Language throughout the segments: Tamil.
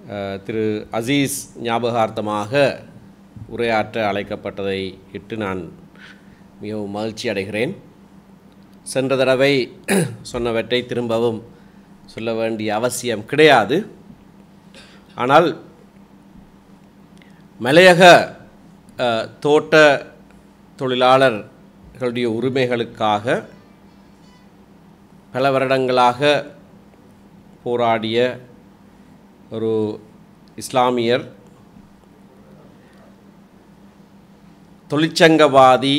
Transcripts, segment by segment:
அஹ், திரு அசீஸ் ஞாபகார்த்தமாக உரையாற்ற அழைக்கப்பட்டதை இட்டு நான் மிகவும் மகிழ்ச்சி அடைகிறேன் சென்ற தடவை சொன்னவற்றை திரும்பவும் சொல்ல வேண்டிய அவசியம் கிடையாது ஆனால் மலையக அஹ், தோட்ட தொழிலாளர்களுடைய உரிமைகளுக்காக பல வருடங்களாக போராடிய ஒரு இஸ்லாமியர் தொழிற்சங்கவாதி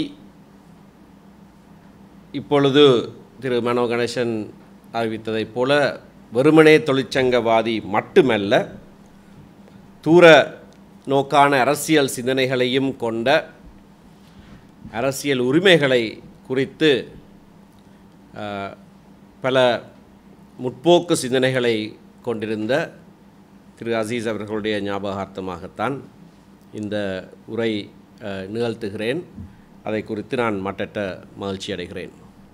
இப்பொழுது திரு மனோ கணேசன் அறிவித்ததைப் போல வெறுமனே தொழிற்சங்கவாதி மட்டுமல்ல தூர நோக்கான அரசியல் சிந்தனைகளையும் கொண்ட அரசியல் உரிமைகளை குறித்து அஹ், பல முற்போக்கு சிந்தனைகளை கொண்டிருந்த திரு அசீஸ் அவர்களுடைய ஞாபகார்த்தமாகத்தான் இந்த உரை அஹ், நிகழ்த்துகிறேன் அதை குறித்து நான் மட்டற்ற மகிழ்ச்சி அடைகிறேன்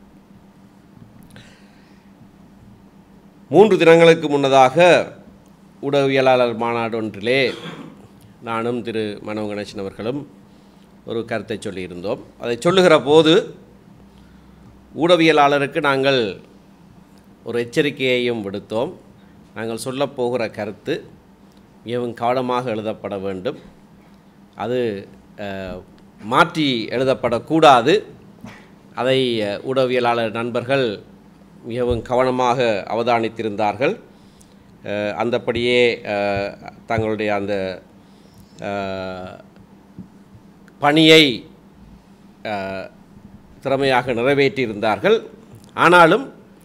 மூன்று தினங்களுக்கு முன்னதாக ஊடகவியலாளர் மாநாடு ஒன்றிலே நானும் திரு மனோ கணேசன் அவர்களும் ஒரு கருத்தை சொல்லியிருந்தோம் அதை சொல்லுகிற போது ஊடகவியலாளருக்கு நாங்கள் ஒரு எச்சரிக்கையையும் விடுத்தோம் நாங்கள் சொல்லப் போகிற கருத்து மிகவும் கவனமாக எழுதப்பட வேண்டும் அது அஹ், மாற்றி எழுதப்படக்கூடாது அதை அஹ், ஊடகவியலாளர் நண்பர்கள் மிகவும் கவனமாக அவதானித்திருந்தார்கள் அஹ், அந்தப்படியே அஹ், தங்களுடைய அந்த அஹ், பணியை அஹ், திறமையாக நிறைவேற்றியிருந்தார்கள் ஆனாலும்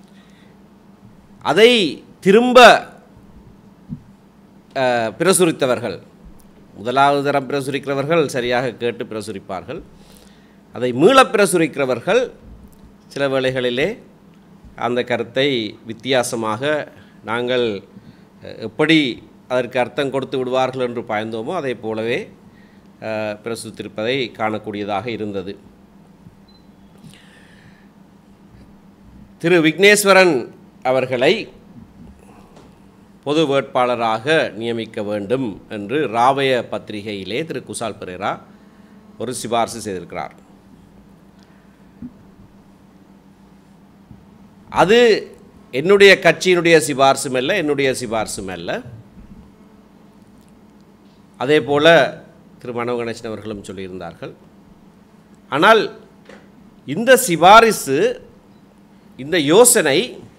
அதை திரும்ப அஹ், பிரசுரித்தவர்கள் முதலாவது தரம் பிரசுரிக்கிறவர்கள் சரியாக கேட்டு பிரசுரிப்பார்கள் அதை மீளப் பிரசுரிக்கிறவர்கள் சில வேளைகளிலே அந்த கருத்தை வித்தியாசமாக நாங்கள் அஹ், எப்படி அதற்கு அர்த்தம் கொடுத்து விடுவார்கள் என்று பயந்தோமோ அதே போலவே அஹ், பிரசுரித்திருப்பதை காணக்கூடியதாக இருந்தது திரு விக்னேஸ்வரன் அவர்களை பொது வேட்பாளராக நியமிக்க வேண்டும் என்று ராவய பத்திரிகையிலே திரு குசால் பெரேரா ஒரு சிபார்சு செய்திருக்கிறார் அது என்னுடைய கட்சியினுடைய சிபார்சும் அல்ல என்னுடைய சிபார்சும் அல்ல அதே போல திரு மனோ கணேசன் அவர்களும் சொல்லியிருந்தார்கள் ஆனால் இந்த சிபாரிசு இந்த யோசனை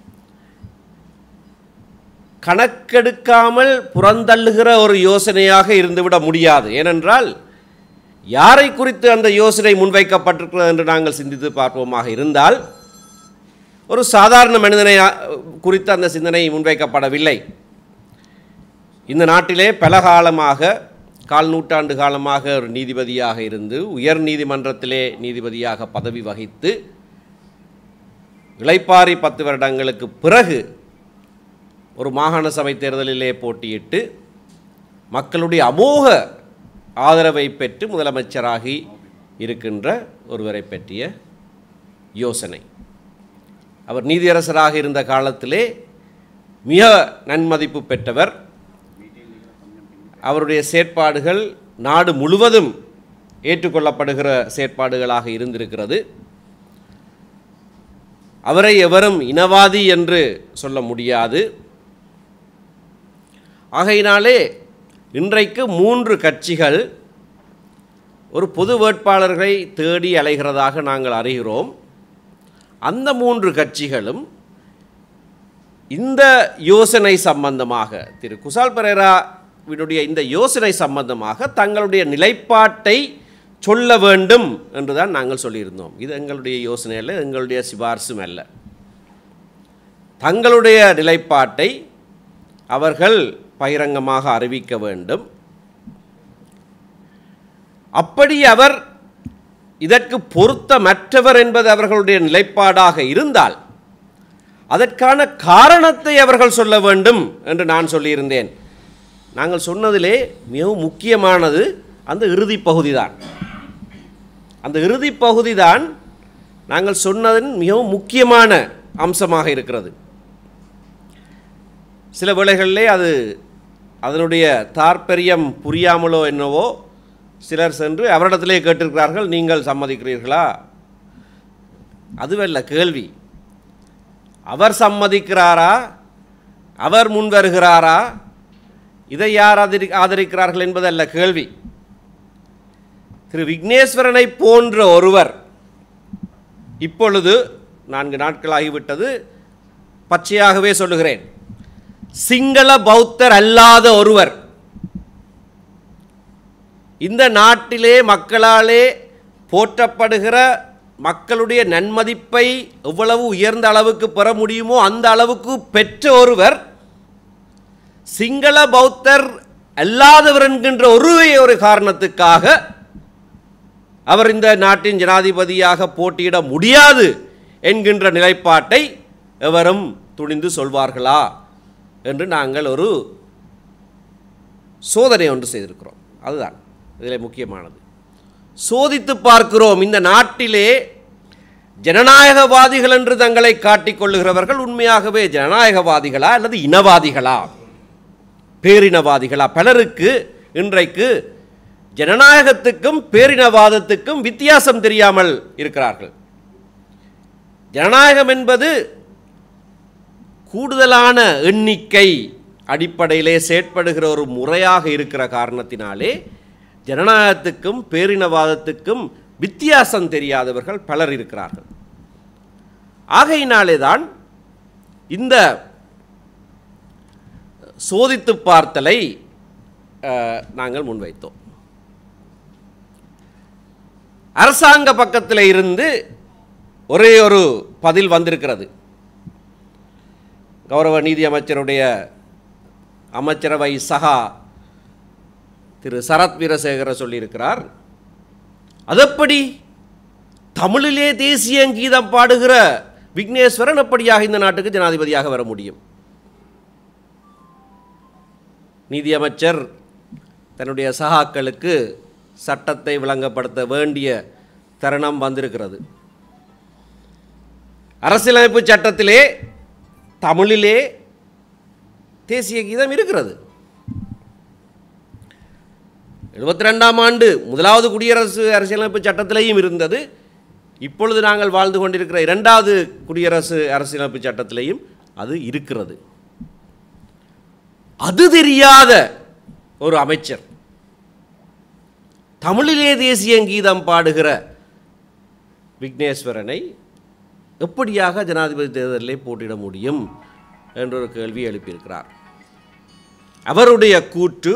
கணக்கெடுக்காமல் புறந்தள்ளுகிற ஒரு யோசனையாக இருந்துவிட முடியாது ஏனென்றால் யாரை குறித்து அந்த யோசனை முன்வைக்கப்பட்டிருக்கிறது என்று நாங்கள் சிந்தித்து பார்ப்போமாக இருந்தால் ஒரு சாதாரண மனிதனை அ, குறித்து அந்த சிந்தனை முன்வைக்கப்படவில்லை இந்த நாட்டிலே பல காலமாக கால் நூற்றாண்டு காலமாக ஒரு நீதிபதியாக இருந்து உயர் நீதிமன்றத்திலே நீதிபதியாக பதவி வகித்து இளைப்பாரி பத்து வருடங்களுக்கு பிறகு ஒரு மாகாண சபை தேர்தலிலே போட்டியிட்டு மக்களுடைய அமோக ஆதரவை பெற்று முதலமைச்சராகி இருக்கின்ற ஒருவரை பற்றிய யோசனை அவர் நீதியரசராக இருந்த காலத்திலே மிக நன்மதிப்பு பெற்றவர் அவருடைய செயற்பாடுகள் நாடு முழுவதும் ஏற்றுக்கொள்ளப்படுகிற செயற்பாடுகளாக இருந்திருக்கிறது அவரை எவரும் இனவாதி என்று சொல்ல முடியாது ஆகையினாலே இன்றைக்கு மூன்று கட்சிகள் ஒரு பொது வேட்பாளர்களை தேடி அலைகிறதாக நாங்கள் அறிகிறோம் அந்த மூன்று கட்சிகளும் இந்த யோசனை சம்பந்தமாக திரு குசால் பெரேராவினுடைய இந்த யோசனை சம்பந்தமாக தங்களுடைய நிலைப்பாட்டை சொல்ல வேண்டும் என்று தான் நாங்கள் சொல்லியிருந்தோம் இது எங்களுடைய யோசனை அல்ல எங்களுடைய சிபார்சும் அல்ல தங்களுடைய நிலைப்பாட்டை அவர்கள் பகிரங்கமாக அறிவிக்க வேண்டும் அப்படி அவர் இதற்கு பொருத்தமற்றவர் என்பது அவர்களுடைய நிலைப்பாடாக இருந்தால் அதற்கான காரணத்தை அவர்கள் சொல்ல வேண்டும் என்று நான் சொல்லியிருந்தேன் நாங்கள் சொன்னதிலே மிகவும் முக்கியமானது அந்த இறுதி பகுதி தான் அந்த இறுதி பகுதி தான் நாங்கள் சொன்னதின் மிகவும் முக்கியமான அம்சமாக இருக்கிறது சில வேளைகளிலே அது அதனுடைய தாற்பயம் புரியாமலோ என்னவோ சிலர் சென்று அவரிடத்திலே கேட்டிருக்கிறார்கள் நீங்கள் சம்மதிக்கிறீர்களா அதுவல்ல கேள்வி அவர் சம்மதிக்கிறாரா அவர் முன் வருகிறாரா இதை யார் ஆதரி ஆதரிக்கிறார்கள் என்பதல்ல கேள்வி திரு விக்னேஸ்வரனை போன்ற ஒருவர் இப்பொழுது நான்கு நாட்களாகிவிட்டது பச்சையாகவே சொல்லுகிறேன் சிங்கள பௌத்தர் அல்லாத ஒருவர் இந்த நாட்டிலே மக்களாலே போற்றப்படுகிற மக்களுடைய நன்மதிப்பை எவ்வளவு உயர்ந்த அளவுக்கு பெற முடியுமோ அந்த அளவுக்கு பெற்ற ஒருவர் சிங்கள பௌத்தர் அல்லாதவர் என்கின்ற ஒருவே ஒரு காரணத்துக்காக அவர் இந்த நாட்டின் ஜனாதிபதியாக போட்டியிட முடியாது என்கின்ற நிலைப்பாட்டை எவரும் துணிந்து சொல்வார்களா என்று நாங்கள் ஒரு சோதனை ஒன்று செய்திருக்கிறோம் அதுதான் இதில் முக்கியமானது சோதித்து பார்க்கிறோம் இந்த நாட்டிலே ஜனநாயகவாதிகள் என்று தங்களை காட்டிக் கொள்ளுகிறவர்கள் உண்மையாகவே ஜனநாயகவாதிகளா அல்லது இனவாதிகளா பேரினவாதிகளா பலருக்கு இன்றைக்கு ஜனநாயகத்துக்கும் பேரினவாதத்துக்கும் வித்தியாசம் தெரியாமல் இருக்கிறார்கள் ஜனநாயகம் என்பது கூடுதலான எண்ணிக்கை அடிப்படையிலே செயற்படுகிற ஒரு முறையாக இருக்கிற காரணத்தினாலே ஜனநாயகத்துக்கும் பேரினவாதத்துக்கும் வித்தியாசம் தெரியாதவர்கள் பலர் இருக்கிறார்கள் ஆகையினாலே தான் இந்த சோதித்து பார்த்தலை அஹ், நாங்கள் முன்வைத்தோம் அரசாங்க பக்கத்தில் இருந்து ஒரே ஒரு பதில் வந்திருக்கிறது கௌரவ நீதி அமைச்சருடைய அமைச்சரவை சகா திரு சரத் வீரசேகர சொல்லியிருக்கிறார் அதெப்படி தமிழிலே தேசிய கீதம் பாடுகிற விக்னேஸ்வரன் எப்படியாக இந்த நாட்டுக்கு ஜனாதிபதியாக வர முடியும் நீதியமைச்சர் தன்னுடைய சகாக்களுக்கு சட்டத்தை விளங்கப்படுத்த வேண்டிய தருணம் வந்திருக்கிறது அரசியலமைப்பு சட்டத்திலே தமிழிலே தேசிய கீதம் இருக்கிறது எழுபத்தி ரெண்டாம் ஆண்டு முதலாவது குடியரசு அரசியலமைப்பு சட்டத்திலேயும் இருந்தது இப்பொழுது நாங்கள் வாழ்ந்து கொண்டிருக்கிற இரண்டாவது குடியரசு அரசியலமைப்பு சட்டத்திலேயும் அது இருக்கிறது அது தெரியாத ஒரு அமைச்சர் தமிழிலே தேசிய கீதம் பாடுகிற விக்னேஸ்வரனை எப்படியாக ஜனாதிபதி தேர்தலிலே போட்டியிட முடியும் என்ற ஒரு கேள்வி எழுப்பியிருக்கிறார் அவருடைய கூற்று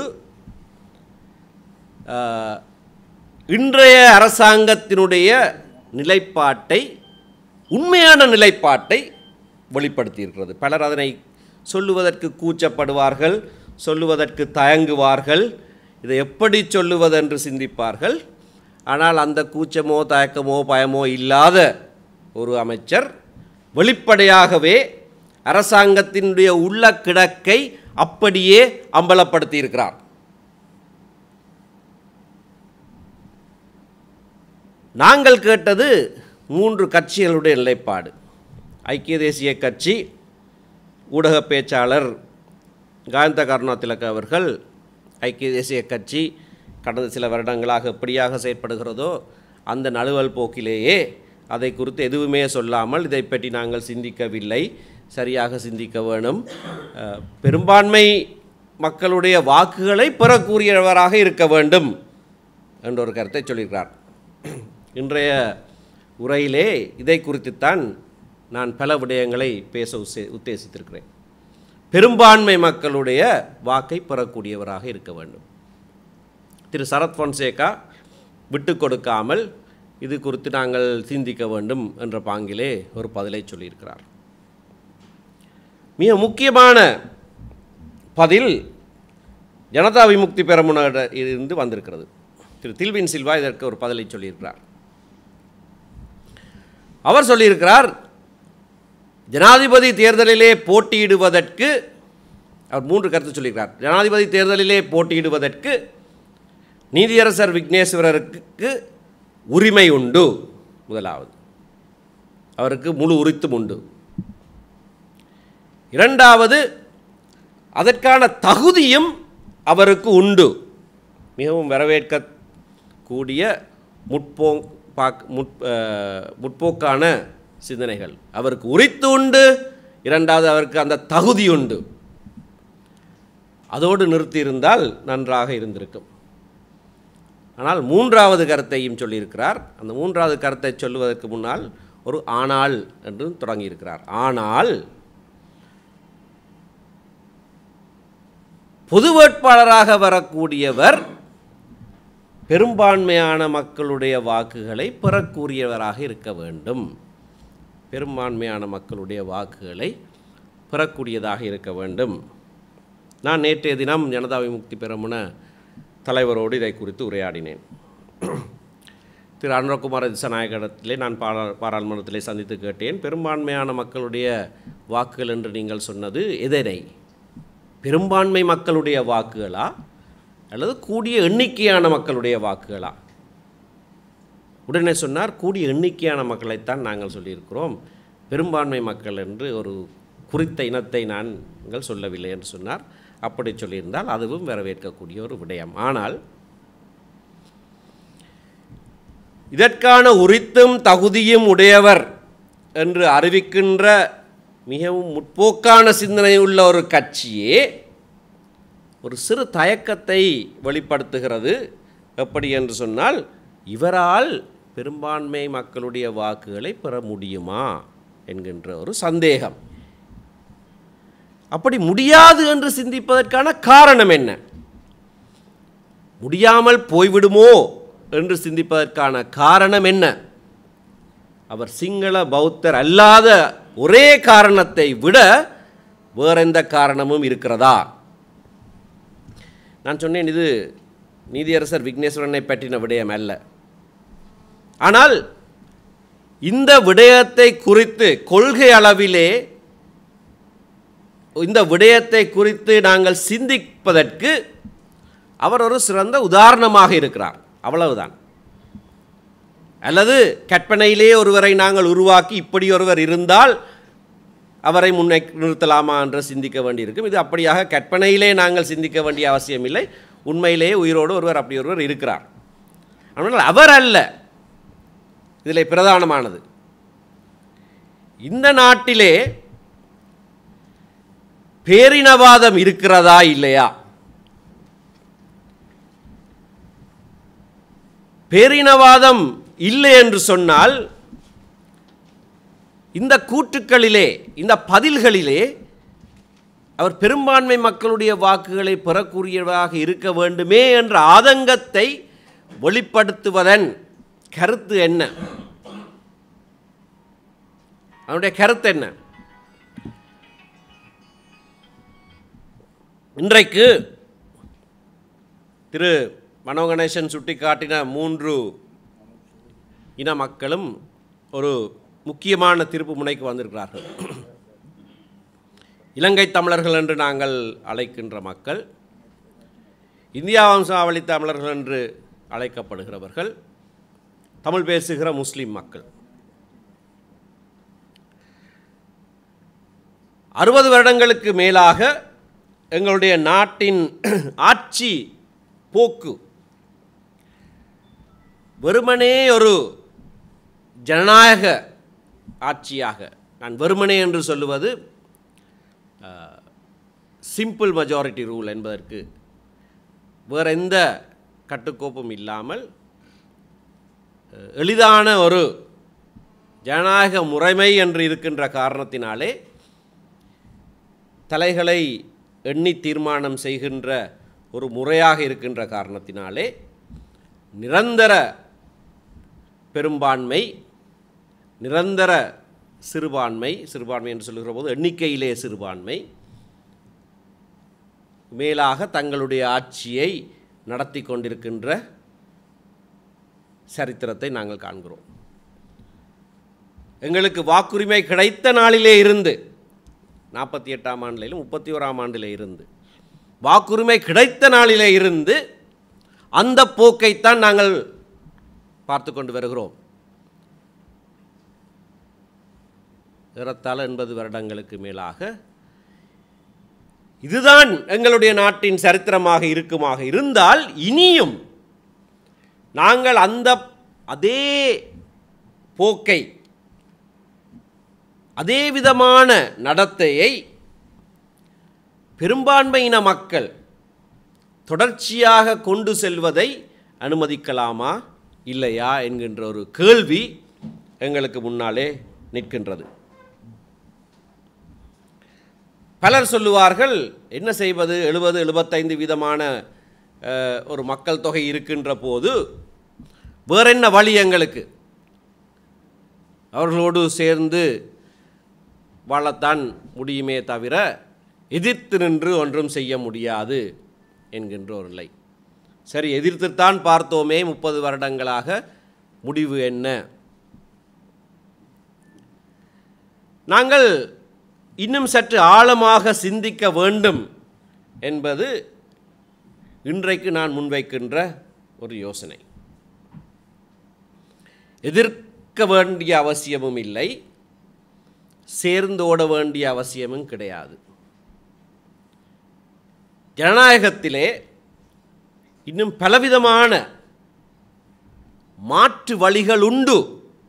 ஆஹ், இன்றைய அரசாங்கத்தினுடைய நிலைப்பாட்டை உண்மையான நிலைப்பாட்டை வெளிப்படுத்தியிருக்கிறது பலர் அதனை சொல்லுவதற்கு கூச்சப்படுவார்கள் சொல்லுவதற்கு தயங்குவார்கள் இதை எப்படி சொல்லுவதென்று சிந்திப்பார்கள் ஆனால் அந்த கூச்சமோ தயக்கமோ பயமோ இல்லாத ஒரு அமைச்சர் வெளிப்படையாகவே அரசாங்கத்தினுடைய உள்ள கிடக்கை அப்படியே அம்பலப்படுத்தியிருக்கிறார் நாங்கள் கேட்டது மூன்று கட்சிகளுடைய நிலைப்பாடு ஐக்கிய தேசிய கட்சி ஊடக பேச்சாளர் காந்த கருணாதிலக அவர்கள் ஐக்கிய தேசிய கட்சி கடந்த சில வருடங்களாக எப்படியாக செயற்படுகிறதோ அந்த நழுவல் போக்கிலேயே அதை குறித்து எதுவுமே சொல்லாமல் இதை பற்றி நாங்கள் சிந்திக்கவில்லை சரியாக சிந்திக்க வேணும் அஹ், பெரும்பான்மை மக்களுடைய வாக்குகளை பெறக்கூடியவராக இருக்க வேண்டும் என்ற ஒரு கருத்தை சொல்லியிருக்கிறார் இன்றைய உரையிலே இதை குறித்துத்தான் நான் பல விடயங்களை பேச உசே- உத்தேசித்திருக்கிறேன் பெரும்பான்மை மக்களுடைய வாக்கை பெறக்கூடியவராக இருக்க வேண்டும் திரு சரத் பொன்சேகா விட்டு கொடுக்காமல் இது குறித்து நாங்கள் சிந்திக்க வேண்டும் என்ற பாங்கிலே ஒரு பதிலை சொல்லியிருக்கிறார் மிக முக்கியமான பதில் ஜனதா விமுக்தி பெரமுன இருந்து வந்திருக்கிறது திரு தில்வின் சில்வா இதற்கு ஒரு பதிலை சொல்லியிருக்கிறார் அவர் சொல்லியிருக்கிறார் ஜனாதிபதி தேர்தலிலே போட்டியிடுவதற்கு அவர் மூன்று கருத்து சொல்லியிருக்கிறார் ஜனாதிபதி தேர்தலிலே போட்டியிடுவதற்கு நீதியரசர் விக்னேஸ்வரருக்கு உரிமை உண்டு முதலாவது அவருக்கு முழு உரித்தும் உண்டு இரண்டாவது அதற்கான தகுதியும் அவருக்கு உண்டு மிகவும் வரவேற்கக்கூடிய முற்போ பாக் முற் அஹ், முற்போக்கான சிந்தனைகள் அவருக்கு உரித்து உண்டு இரண்டாவது அவருக்கு அந்த தகுதி உண்டு அதோடு நிறுத்தியிருந்தால் நன்றாக இருந்திருக்கும் ஆனால் மூன்றாவது கருத்தையும் சொல்லியிருக்கிறார் அந்த மூன்றாவது கருத்தை சொல்லுவதற்கு முன்னால் ஒரு ஆனால் என்றும் தொடங்கியிருக்கிறார் ஆனால் பொது வேட்பாளராக வரக்கூடியவர் பெரும்பான்மையான மக்களுடைய வாக்குகளை பெறக்கூடியவராக இருக்க வேண்டும் பெரும்பான்மையான மக்களுடைய வாக்குகளை பெறக்கூடியதாக இருக்க வேண்டும் நான் நேற்றைய தினம் ஜனதா விமுக்தி பெரமுன தலைவரோடு இதை குறித்து உரையாடினேன் திரு அனுரகுமார திசநாயகத்திலே நான் பாரா பாராளுமன்றத்திலே சந்தித்து கேட்டேன் பெரும்பான்மையான மக்களுடைய வாக்குகள் என்று நீங்கள் சொன்னது எதனை பெரும்பான்மை மக்களுடைய வாக்குகளா அல்லது கூடிய எண்ணிக்கையான மக்களுடைய வாக்குகளா உடனே சொன்னார் கூடிய எண்ணிக்கையான மக்களைத்தான் நாங்கள் சொல்லியிருக்கிறோம் பெரும்பான்மை மக்கள் என்று ஒரு குறித்த இனத்தை நாங்கள் சொல்லவில்லை என்று சொன்னார் அப்படி சொல்லியிருந்தால் அதுவும் வரவேற்கக்கூடிய ஒரு விடயம் ஆனால் இதற்கான உரித்தும் தகுதியும் உடையவர் என்று அறிவிக்கின்ற மிகவும் முற்போக்கான சிந்தனை உள்ள ஒரு கட்சியே ஒரு சிறு தயக்கத்தை வெளிப்படுத்துகிறது எப்படி என்று சொன்னால் இவரால் பெரும்பான்மை மக்களுடைய வாக்குகளை பெற முடியுமா என்கின்ற ஒரு சந்தேகம் அப்படி முடியாது என்று சிந்திப்பதற்கான காரணம் என்ன முடியாமல் போய்விடுமோ என்று சிந்திப்பதற்கான காரணம் என்ன அவர் சிங்கள பௌத்தர் அல்லாத ஒரே காரணத்தை விட வேற எந்த காரணமும் இருக்கிறதா நான் சொன்னேன் இது நீதியரசர் விக்னேஸ்வரனை பற்றின விடயம் அல்ல ஆனால் இந்த விடயத்தை குறித்து கொள்கை அளவிலே இந்த விடயத்தை குறித்து நாங்கள் சிந்திப்பதற்கு அவர் ஒரு சிறந்த உதாரணமாக இருக்கிறார் அவ்வளவுதான் அல்லது கற்பனையிலே ஒருவரை நாங்கள் உருவாக்கி இப்படி ஒருவர் இருந்தால் அவரை முன்னே நிறுத்தலாமா என்று சிந்திக்க வேண்டியிருக்கும் இது அப்படியாக கற்பனையிலே நாங்கள் சிந்திக்க வேண்டிய அவசியமில்லை உண்மையிலேயே உயிரோடு ஒருவர் அப்படி ஒருவர் இருக்கிறார் ஆனால் அவர் அல்ல இதில் பிரதானமானது இந்த நாட்டிலே பேரினவாதம் இருக்கிறதா இல்லையா பேரினவாதம் இல்லை என்று சொன்னால் இந்த கூற்றுக்களிலே இந்த பதில்களிலே அவர் பெரும்பான்மை மக்களுடைய வாக்குகளை பெறக்கூடியவராக இருக்க வேண்டுமே என்ற ஆதங்கத்தை வெளிப்படுத்துவதன் கருத்து என்ன அவனுடைய கருத்து என்ன இன்றைக்கு திரு மனோகணேசன் சுட்டிக்காட்டின மூன்று இன மக்களும் ஒரு முக்கியமான திருப்பு முனைக்கு வந்திருக்கிறார்கள் இலங்கை தமிழர்கள் என்று நாங்கள் அழைக்கின்ற மக்கள் இந்தியா வம்சாவளி தமிழர்கள் என்று அழைக்கப்படுகிறவர்கள் தமிழ் பேசுகிற முஸ்லீம் மக்கள் அறுபது வருடங்களுக்கு மேலாக எங்களுடைய நாட்டின் ஆட்சி போக்கு வெறுமனே ஒரு ஜனநாயக ஆட்சியாக நான் வெறுமனே என்று சொல்லுவது சிம்பிள் மெஜாரிட்டி ரூல் என்பதற்கு வேறு எந்த கட்டுக்கோப்பும் இல்லாமல் அஹ், எளிதான ஒரு ஜனநாயக முறைமை என்று இருக்கின்ற காரணத்தினாலே தலைகளை எண்ணி தீர்மானம் செய்கின்ற ஒரு முறையாக இருக்கின்ற காரணத்தினாலே நிரந்தர பெரும்பான்மை நிரந்தர சிறுபான்மை சிறுபான்மை என்று சொல்லுகிற போது எண்ணிக்கையிலே சிறுபான்மை மேலாக தங்களுடைய ஆட்சியை நடத்தி கொண்டிருக்கின்ற சரித்திரத்தை நாங்கள் காண்கிறோம் எங்களுக்கு வாக்குரிமை கிடைத்த நாளிலே இருந்து நாற்பத்தி எட்டாம் ஆண்டிலும் முப்பத்தி ஓராம் ஆண்டிலே இருந்து வாக்குரிமை கிடைத்த நாளிலே இருந்து அந்த போக்கைத்தான் நாங்கள் பார்த்து கொண்டு வருகிறோம் ஏறத்தாழ எண்பது வருடங்களுக்கு மேலாக இதுதான் எங்களுடைய நாட்டின் சரித்திரமாக இருக்குமாக இருந்தால் இனியும் நாங்கள் அந்த அதே போக்கை அதே விதமான நடத்தையை பெரும்பான்மையின மக்கள் தொடர்ச்சியாக கொண்டு செல்வதை அனுமதிக்கலாமா இல்லையா என்கின்ற ஒரு கேள்வி எங்களுக்கு முன்னாலே நிற்கின்றது பலர் சொல்லுவார்கள் என்ன செய்வது எழுபது எழுபத்தைந்து வீதமான அஹ், ஒரு மக்கள் தொகை இருக்கின்ற போது வேற என்ன வழி எங்களுக்கு அவர்களோடு சேர்ந்து வாழத்தான் முடியுமே தவிர எதிர்த்து நின்று ஒன்றும் செய்ய முடியாது என்கின்ற ஒரு நிலை சரி எதிர்த்துத்தான் பார்த்தோமே முப்பது வருடங்களாக முடிவு என்ன நாங்கள் இன்னும் சற்று ஆழமாக சிந்திக்க வேண்டும் என்பது இன்றைக்கு நான் முன்வைக்கின்ற ஒரு யோசனை எதிர்க்க வேண்டிய அவசியமும் இல்லை சேர்ந்தோட வேண்டிய அவசியமும் கிடையாது ஜனநாயகத்திலே இன்னும் பலவிதமான மாற்று வழிகள் உண்டு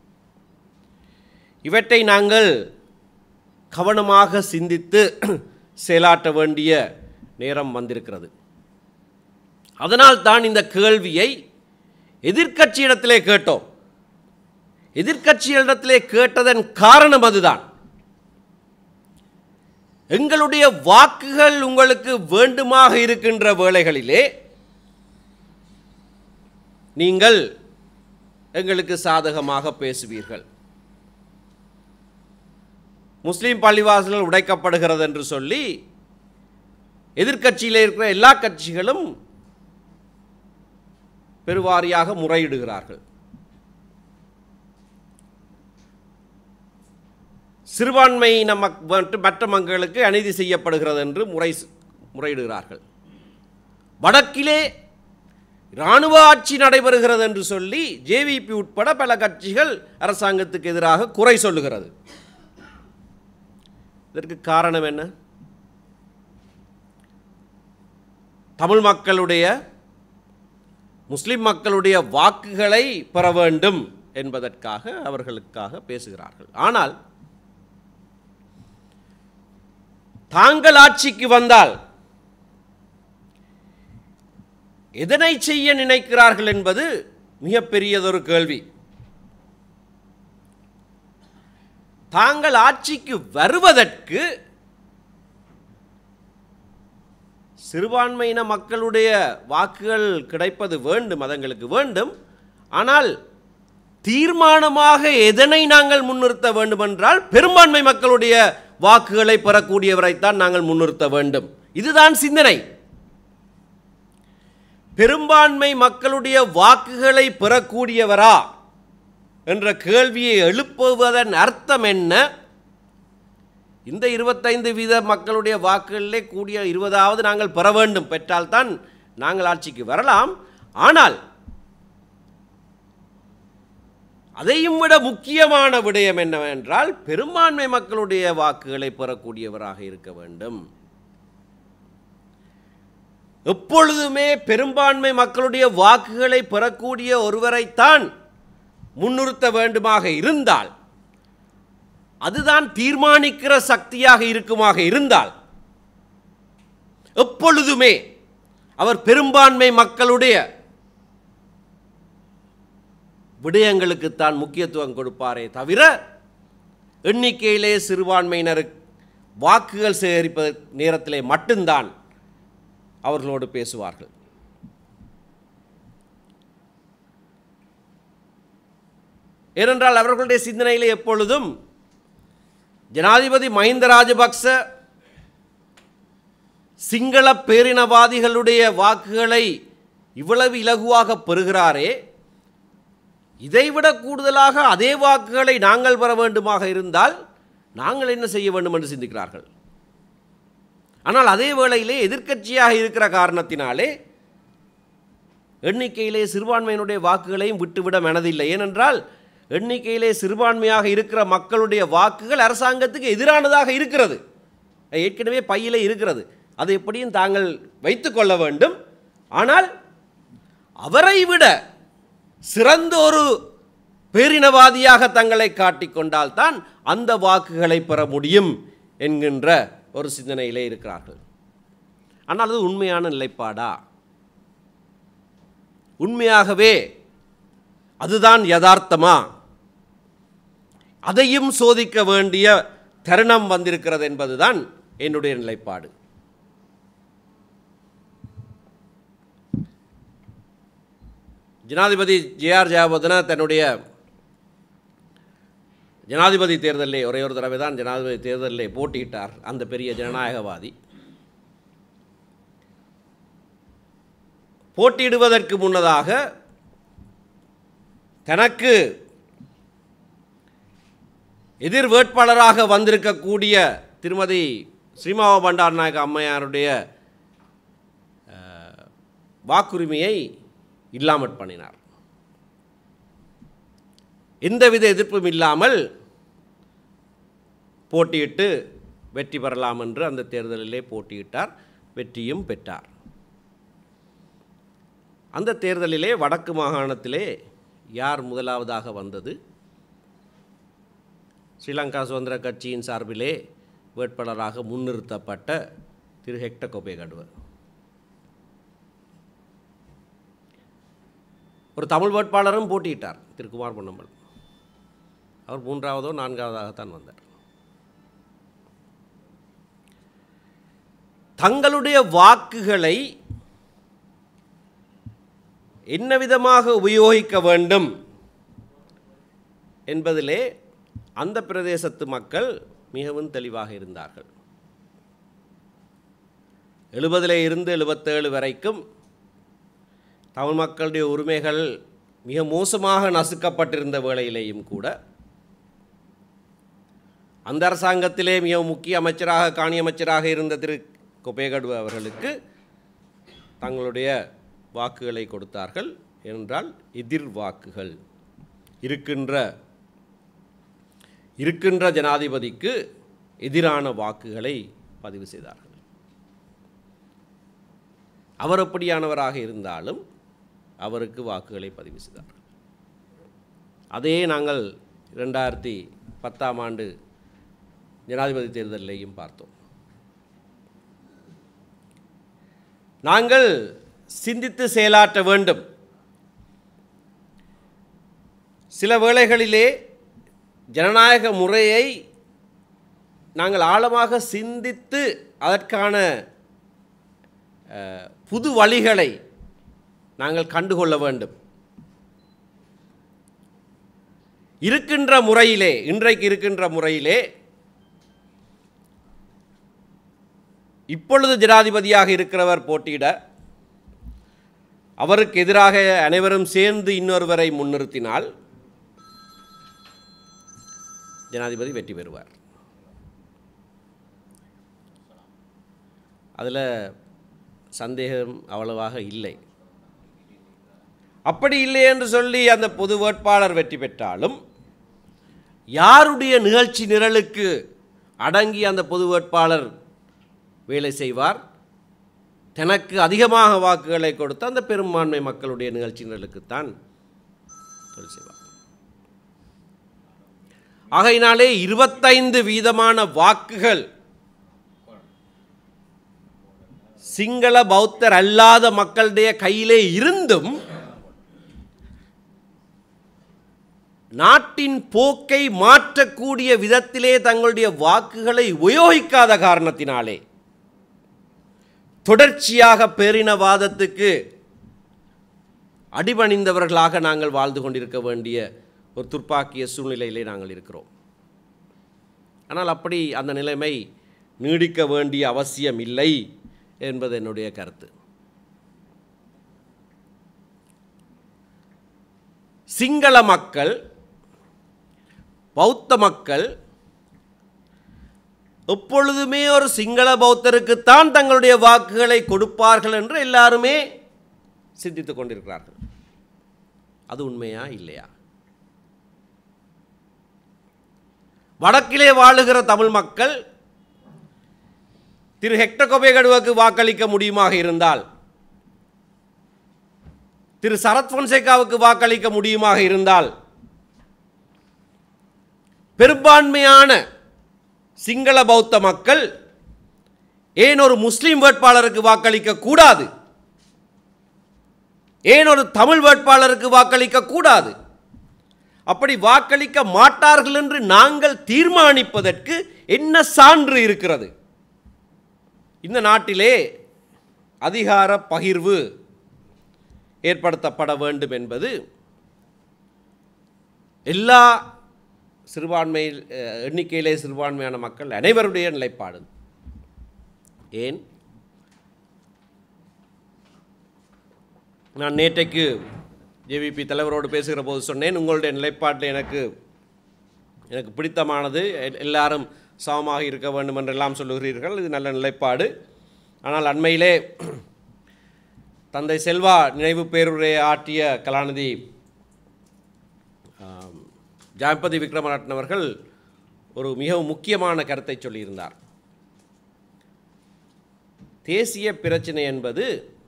இவற்றை நாங்கள் கவனமாக சிந்தித்து செயலாற்ற வேண்டிய நேரம் வந்திருக்கிறது அதனால் தான் இந்த கேள்வியை எதிர்க்கட்சியிடத்திலே கேட்டோம் எதிர்க்கட்சியிடத்திலே கேட்டதன் காரணம் அதுதான் எங்களுடைய வாக்குகள் உங்களுக்கு வேண்டுமாக இருக்கின்ற வேளைகளிலே நீங்கள் எங்களுக்கு சாதகமாக பேசுவீர்கள் முஸ்லீம் பள்ளிவாசல்கள் உடைக்கப்படுகிறது என்று சொல்லி எதிர்க்கட்சியில் இருக்கிற எல்லா கட்சிகளும் பெருவாரியாக முறையிடுகிறார்கள் சிறுபான்மை நம்ம மற்றும் மற்ற மக்களுக்கு அநீதி செய்யப்படுகிறது என்று முறை முறையிடுகிறார்கள் வடக்கிலே இராணுவ ஆட்சி நடைபெறுகிறது என்று சொல்லி ஜேவிபி உட்பட பல கட்சிகள் அரசாங்கத்துக்கு எதிராக குறை சொல்லுகிறது இதற்கு காரணம் என்ன தமிழ் மக்களுடைய முஸ்லிம் மக்களுடைய வாக்குகளை பெற வேண்டும் என்பதற்காக அவர்களுக்காக பேசுகிறார்கள் ஆனால் தாங்கள் ஆட்சிக்கு வந்தால் எதனை செய்ய நினைக்கிறார்கள் என்பது மிகப்பெரியதொரு கேள்வி தாங்கள் ஆட்சிக்கு வருவதற்கு சிறுபான்மையின மக்களுடைய வாக்குகள் கிடைப்பது வேண்டும் அதங்களுக்கு வேண்டும் ஆனால் தீர்மானமாக எதனை நாங்கள் முன்னிறுத்த வேண்டுமென்றால் பெரும்பான்மை மக்களுடைய வாக்குகளை பெறக்கூடியவரைத்தான் நாங்கள் முன்னிறுத்த வேண்டும் இதுதான் சிந்தனை பெரும்பான்மை மக்களுடைய வாக்குகளை பெறக்கூடியவரா என்ற கேள்வியை எழுப்புவதன் அர்த்தம் என்ன இந்த இருபத்தைந்து வீத மக்களுடைய வாக்குகளிலே கூடிய இருபதாவது நாங்கள் பெற வேண்டும் பெற்றால்தான் நாங்கள் ஆட்சிக்கு வரலாம் ஆனால் அதையும் விட முக்கியமான விடயம் என்னவென்றால் பெரும்பான்மை மக்களுடைய வாக்குகளை பெறக்கூடியவராக இருக்க வேண்டும் எப்பொழுதுமே பெரும்பான்மை மக்களுடைய வாக்குகளை பெறக்கூடிய ஒருவரைத்தான் முன்னிறுத்த வேண்டுமாக இருந்தால் அதுதான் தீர்மானிக்கிற சக்தியாக இருக்குமாக இருந்தால் எப்பொழுதுமே அவர் பெரும்பான்மை மக்களுடைய விடயங்களுக்குத்தான் முக்கியத்துவம் கொடுப்பாரே தவிர எண்ணிக்கையிலே சிறுபான்மையினர் வாக்குகள் சேகரிப்ப நேரத்திலே மட்டும்தான் அவர்களோடு பேசுவார்கள் ஏனென்றால் அவர்களுடைய சிந்தனையிலே எப்பொழுதும் ஜனாதிபதி மஹிந்த ராஜபக்ச சிங்கள பேரினவாதிகளுடைய வாக்குகளை இவ்வளவு இலகுவாக பெறுகிறாரே இதைவிட கூடுதலாக அதே வாக்குகளை நாங்கள் பெற வேண்டுமாக இருந்தால் நாங்கள் என்ன செய்ய வேண்டும் என்று சிந்திக்கிறார்கள் ஆனால் அதே வேளையிலே எதிர்க்கட்சியாக இருக்கிற காரணத்தினாலே எண்ணிக்கையிலே சிறுபான்மையினுடைய வாக்குகளையும் விட்டுவிட மனதில்லை ஏனென்றால் எண்ணிக்கையிலே சிறுபான்மையாக இருக்கிற மக்களுடைய வாக்குகள் அரசாங்கத்துக்கு எதிரானதாக இருக்கிறது ஏற்கனவே பையிலே இருக்கிறது அதை எப்படியும் தாங்கள் வைத்துக்கொள்ள வேண்டும் ஆனால் அவரை விட சிறந்த ஒரு பேரினவாதியாக தங்களை காட்டிக்கொண்டால்தான் அந்த வாக்குகளை பெற முடியும் என்கின்ற ஒரு சிந்தனையிலே இருக்கிறார்கள் ஆனால் அது உண்மையான நிலைப்பாடா உண்மையாகவே அதுதான் யதார்த்தமா அதையும் சோதிக்க வேண்டிய தருணம் வந்திருக்கிறது என்பதுதான் என்னுடைய நிலைப்பாடு ஜனாதிபதி ஜேஆர் ஜெயவர்தன தன்னுடைய ஜனாதிபதி தேர்தலிலே ஒரே ஒரு தடவை தான் ஜனாதிபதி தேர்தலிலே போட்டியிட்டார் அந்த பெரிய ஜனநாயகவாதி போட்டியிடுவதற்கு முன்னதாக தனக்கு எதிர் வேட்பாளராக வந்திருக்கக்கூடிய திருமதி ஸ்ரீமாவ பண்டார் நாயக அம்மையாருடைய அஹ், வாக்குரிமையை இல்லாமற் பண்ணினார் எந்தவித எதிர்ப்பும் இல்லாமல் போட்டியிட்டு வெற்றி பெறலாம் என்று அந்த தேர்தலிலே போட்டியிட்டார் வெற்றியும் பெற்றார் அந்த தேர்தலிலே வடக்கு மாகாணத்திலே யார் முதலாவதாக வந்தது ஸ்ரீலங்கா சுதந்திர கட்சியின் சார்பிலே வேட்பாளராக முன்னிறுத்தப்பட்ட திரு ஹெக்ட கொபேகடுவர் ஒரு தமிழ் வேட்பாளரும் போட்டியிட்டார் திரு குமார் பொன்னம்பல் அவர் மூன்றாவதோ நான்காவதாகத்தான் வந்தார் தங்களுடைய வாக்குகளை என்ன விதமாக உபயோகிக்க வேண்டும் என்பதிலே அந்த பிரதேசத்து மக்கள் மிகவும் தெளிவாக இருந்தார்கள் எழுபதிலே இருந்து எழுபத்தேழு வரைக்கும் தமிழ் மக்களுடைய உரிமைகள் மிக மோசமாக நசுக்கப்பட்டிருந்த வேளையிலேயும் கூட அந்த அரசாங்கத்திலே மிக முக்கிய அமைச்சராக காணி அமைச்சராக இருந்த திரு கொபேகடு அவர்களுக்கு தங்களுடைய வாக்குகளை கொடுத்தார்கள் என்றால் எதிர் வாக்குகள் இருக்கின்ற இருக்கின்ற ஜனாதிபதிக்கு எதிரான வாக்குகளை பதிவு செய்தார்கள் அவர் எப்படியானவராக இருந்தாலும் அவருக்கு வாக்குகளை பதிவு செய்தார்கள் அதே நாங்கள் இரண்டாயிரத்தி பத்தாம் ஆண்டு ஜனாதிபதி தேர்தலிலேயும் பார்த்தோம் நாங்கள் சிந்தித்து செயலாற்ற வேண்டும் சில வேளைகளிலே ஜனநாயக முறையை நாங்கள் ஆழமாக சிந்தித்து அதற்கான அஹ், புது வழிகளை நாங்கள் கண்டுகொள்ள வேண்டும் இருக்கின்ற முறையிலே இன்றைக்கு இருக்கின்ற முறையிலே இப்பொழுது ஜனாதிபதியாக இருக்கிறவர் போட்டியிட அவருக்கு எதிராக அனைவரும் சேர்ந்து இன்னொருவரை முன்னிறுத்தினால் ஜனாதிபதி வெற்றி பெறுவார் அதில் சந்தேகம் அவ்வளவாக இல்லை அப்படி இல்லை என்று சொல்லி அந்த பொது வேட்பாளர் வெற்றி பெற்றாலும் யாருடைய நிகழ்ச்சி நிரலுக்கு அடங்கி அந்த பொது வேட்பாளர் வேலை செய்வார் தனக்கு அதிகமாக வாக்குகளை கொடுத்த அந்த பெரும்பான்மை மக்களுடைய நிகழ்ச்சி நிரலுக்குத்தான் தொழில் செய்வார் ஆகையினாலே இருபத்தைந்து வீதமான வாக்குகள் சிங்கள பௌத்தர் அல்லாத மக்களுடைய கையிலே இருந்தும் நாட்டின் போக்கை மாற்றக்கூடிய விதத்திலே தங்களுடைய வாக்குகளை உபயோகிக்காத காரணத்தினாலே தொடர்ச்சியாக பேரினவாதத்துக்கு அடிபணிந்தவர்களாக நாங்கள் வாழ்ந்து கொண்டிருக்க வேண்டிய ஒரு துர்ப்பாக்கிய சூழ்நிலையிலே நாங்கள் இருக்கிறோம் ஆனால் அப்படி அந்த நிலைமை நீடிக்க வேண்டிய அவசியம் இல்லை என்பது என்னுடைய கருத்து சிங்கள மக்கள் பௌத்த மக்கள் எப்பொழுதுமே ஒரு சிங்கள பௌத்தருக்குத்தான் தங்களுடைய வாக்குகளை கொடுப்பார்கள் என்று எல்லாருமே சிந்தித்துக் கொண்டிருக்கிறார்கள் அது உண்மையா இல்லையா வடக்கிலே வாழுகிற தமிழ் மக்கள் திரு ஹெக்டர் கொபேகடுவுக்கு வாக்களிக்க முடியுமாக இருந்தால் திரு சரத் பொன்சேகாவுக்கு வாக்களிக்க முடியுமாக இருந்தால் பெரும்பான்மையான சிங்கள பௌத்த மக்கள் ஏன் ஒரு முஸ்லீம் வேட்பாளருக்கு வாக்களிக்க கூடாது ஏன் ஒரு தமிழ் வேட்பாளருக்கு வாக்களிக்க கூடாது அப்படி வாக்களிக்க மாட்டார்கள் என்று நாங்கள் தீர்மானிப்பதற்கு என்ன சான்று இருக்கிறது இந்த நாட்டிலே அதிகார பகிர்வு ஏற்படுத்தப்பட வேண்டும் என்பது எல்லா சிறுபான்மை அஹ், எண்ணிக்கையிலே சிறுபான்மையான மக்கள் அனைவருடைய நிலைப்பாடு ஏன் நான் நேற்றைக்கு ஜேவிபி தலைவரோடு பேசுகிற போது சொன்னேன் உங்களுடைய நிலைப்பாட்டில் எனக்கு எனக்கு பிடித்தமானது எ- எல்லாரும் சமமாக இருக்க வேண்டும் என்றெல்லாம் சொல்லுகிறீர்கள் இது நல்ல நிலைப்பாடு ஆனால் அண்மையிலே தந்தை செல்வா நினைவு பேருரையை ஆற்றிய கலாநிதி ஆம், ஜாம்பதி விக்ரமரட்ன அவர்கள் ஒரு மிகவும் முக்கியமான கருத்தை சொல்லியிருந்தார் தேசிய பிரச்சனை என்பது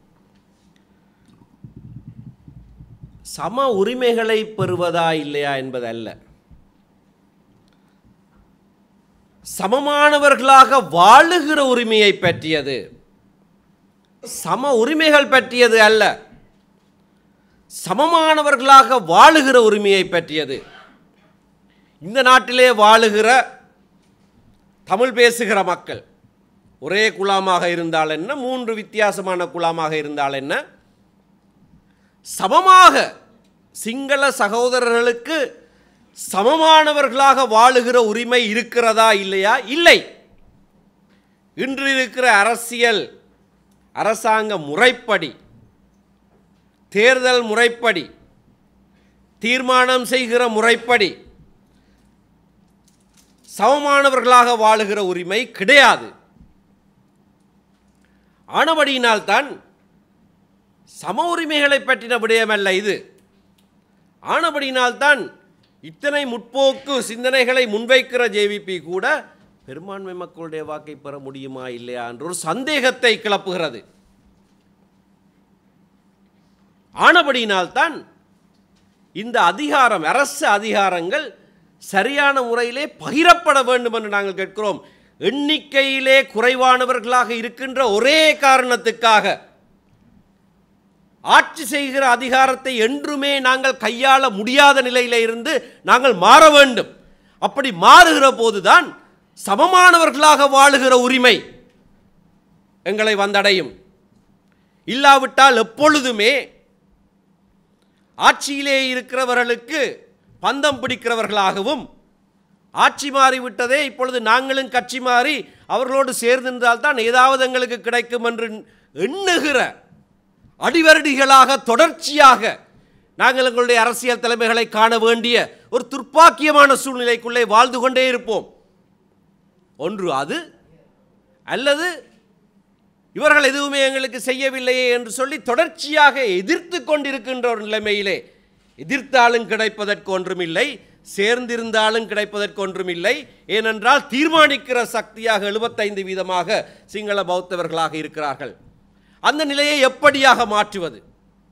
சம உரிமைகளை பெறுவதா இல்லையா என்பதல்ல சமமானவர்களாக வாழுகிற உரிமையை பற்றியது சம உரிமைகள் பற்றியது அல்ல சமமானவர்களாக வாழுகிற உரிமையை பற்றியது இந்த நாட்டிலே வாழுகிற தமிழ் பேசுகிற மக்கள் ஒரே குலாமாக இருந்தால் என்ன மூன்று வித்தியாசமான குலாமாக இருந்தால் என்ன சமமாக சிங்கள சகோதரர்களுக்கு சமமானவர்களாக வாழுகிற உரிமை இருக்கிறதா இல்லையா இல்லை இன்று இருக்கிற அரசியல் அரசாங்க முறைப்படி தேர்தல் முறைப்படி தீர்மானம் செய்கிற முறைப்படி சமமானவர்களாக வாழுகிற உரிமை கிடையாது ஆனபடியினால்தான் சம உரிமைகளை பற்றின விடயமல்ல இது ஆனபடியினால்தான் இத்தனை முற்போக்கு சிந்தனைகளை முன்வைக்கிற ஜேவிபி கூட பெரும்பான்மை மக்களுடைய வாக்கை பெற முடியுமா இல்லையா என்ற ஒரு சந்தேகத்தை கிளப்புகிறது ஆனபடியினால்தான் இந்த அதிகாரம் அரசு அதிகாரங்கள் சரியான முறையிலே பகிரப்பட வேண்டும் என்று நாங்கள் கேட்கிறோம் எண்ணிக்கையிலே குறைவானவர்களாக இருக்கின்ற ஒரே காரணத்துக்காக ஆட்சி செய்கிற அதிகாரத்தை என்றுமே நாங்கள் கையாள முடியாத நிலையில இருந்து நாங்கள் மாற வேண்டும் அப்படி மாறுகிற போதுதான் சமமானவர்களாக வாழுகிற உரிமை எங்களை வந்தடையும் இல்லாவிட்டால் எப்பொழுதுமே ஆட்சியிலே இருக்கிறவர்களுக்கு பந்தம் பிடிக்கிறவர்களாகவும் ஆட்சி மாறிவிட்டதே இப்பொழுது நாங்களும் கட்சி மாறி அவர்களோடு சேர்ந்திருந்தால்தான் ஏதாவது எங்களுக்கு கிடைக்கும் என்று எண்ணுகிற அடிவரடிகளாக தொடர்ச்சியாக நாங்கள் எங்களுடைய அரசியல் தலைமைகளை காண வேண்டிய ஒரு துர்ப்பாக்கியமான சூழ்நிலைக்குள்ளே வாழ்ந்து கொண்டே இருப்போம் ஒன்று அது அல்லது இவர்கள் எதுவுமே எங்களுக்கு செய்யவில்லையே என்று சொல்லி தொடர்ச்சியாக எதிர்த்து கொண்டிருக்கின்ற ஒரு நிலைமையிலே எதிர்த்தாலும் கிடைப்பதற்கு ஒன்றுமில்லை சேர்ந்திருந்தாலும் கிடைப்பதற்கு ஒன்றுமில்லை ஏனென்றால் தீர்மானிக்கிற சக்தியாக எழுபத்தைந்து வீதமாக சிங்கள பௌத்தவர்களாக இருக்கிறார்கள் அந்த நிலையை எப்படியாக மாற்றுவது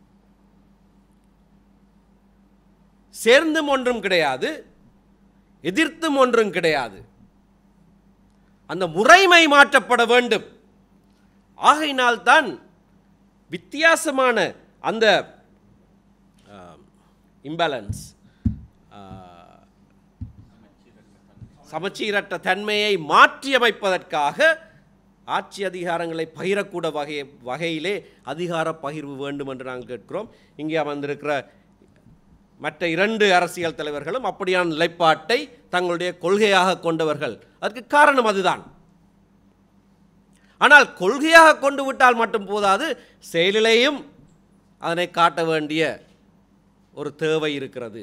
சேர்ந்தும் ஒன்றும் கிடையாது எதிர்த்தும் ஒன்றும் கிடையாது அந்த முறைமை மாற்றப்பட வேண்டும் ஆகையினால்தான் வித்தியாசமான அந்த இம்பேலன்ஸ் சமச்சீரற்ற தன்மையை மாற்றியமைப்பதற்காக ஆட்சி அதிகாரங்களை பகிரக்கூட வகை வகையிலே அதிகார பகிர்வு வேண்டும் என்று நாங்கள் கேட்கிறோம் இங்கே அமர்ந்திருக்கிற மற்ற இரண்டு அரசியல் தலைவர்களும் அப்படியான நிலைப்பாட்டை தங்களுடைய கொள்கையாக கொண்டவர்கள் அதற்கு காரணம் அதுதான் ஆனால் கொள்கையாக கொண்டு விட்டால் மட்டும் போதாது செயலிலேயும் அதனை காட்ட வேண்டிய ஒரு தேவை இருக்கிறது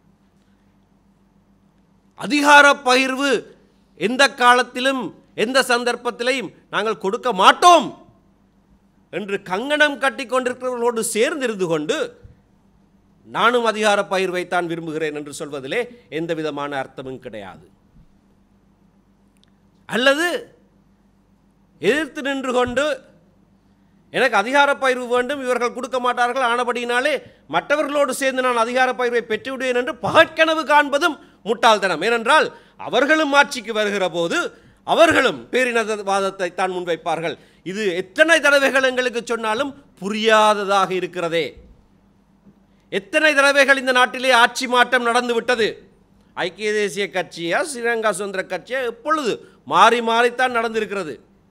அதிகார பகிர்வு எந்த காலத்திலும் எந்த சந்தர்ப்பத்திலையும் நாங்கள் கொடுக்க மாட்டோம் என்று கங்கணம் கட்டி கொண்டிருக்கிறவர்களோடு சேர்ந்திருந்து கொண்டு நானும் அதிகார பகிர்வைத்தான் விரும்புகிறேன் என்று சொல்வதிலே எந்த விதமான அர்த்தமும் கிடையாது அல்லது எதிர்த்து நின்று கொண்டு எனக்கு அதிகார பயிர்வு வேண்டும் இவர்கள் கொடுக்க மாட்டார்கள் ஆனபடியினாலே மற்றவர்களோடு சேர்ந்து நான் அதிகார பயிர்வை பெற்றுவிடுவேன் என்று பகற்கனவு காண்பதும் முட்டாள்தனம் ஏனென்றால் அவர்களும் ஆட்சிக்கு வருகிற போது அவர்களும் பேரினவாதத்தை தான் முன்வைப்பார்கள் இது எத்தனை தடவைகள் எங்களுக்கு சொன்னாலும் புரியாததாக இருக்கிறதே எத்தனை தடவைகள் இந்த நாட்டிலே ஆட்சி மாற்றம் நடந்து விட்டது ஐக்கிய தேசிய கட்சியா ஸ்ரீலங்கா சுதந்திர கட்சியா எப்பொழுது மாறி மாறித்தான் நடந்திருக்கிறது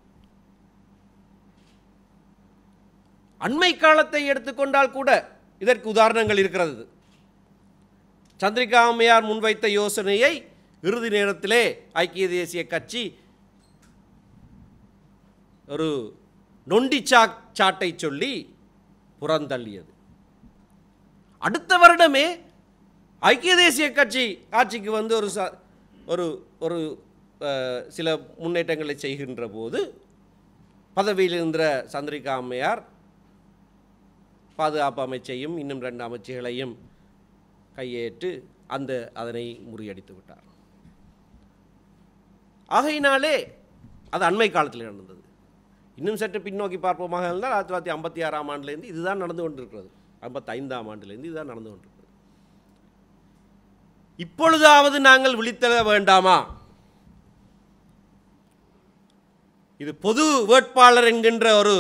அண்மை காலத்தை எடுத்துக்கொண்டால் கூட இதற்கு உதாரணங்கள் இருக்கிறது சந்திரிகா அம்மையார் முன்வைத்த யோசனையை இறுதி நேரத்திலே ஐக்கிய தேசிய கட்சி ஒரு நொண்டி சாக் சாட்டை சொல்லி புறந்தள்ளியது அடுத்த வருடமே ஐக்கிய தேசிய கட்சி ஆட்சிக்கு வந்து ஒரு ச ஒரு ஒரு அஹ், சில முன்னேற்றங்களை செய்கின்ற போது பதவியில் இருந்த சந்திரிகா அம்மையார் பாதுகாப்பு அமைச்சையும் இன்னும் ரெண்டு அமைச்சுகளையும் கையேற்று அந்த அதனை முறியடித்து விட்டார் ஆகையினாலே அது அண்மை காலத்தில் நடந்தது இன்னும் சற்று பின்னோக்கி பார்ப்போமாக இருந்தால் ஆயிரத்தி தொள்ளாயிரத்தி ஐம்பத்தி ஆறாம் ஆண்டுலேருந்து இதுதான் நடந்து கொண்டிருக்கிறது ஐம்பத்தைந்தாம் ஆண்டுலேருந்து இதுதான் நடந்து கொண்டிருக்கிறது இப்பொழுதாவது நாங்கள் விழித்தெழ வேண்டாமா இது பொது வேட்பாளர் என்கின்ற ஒரு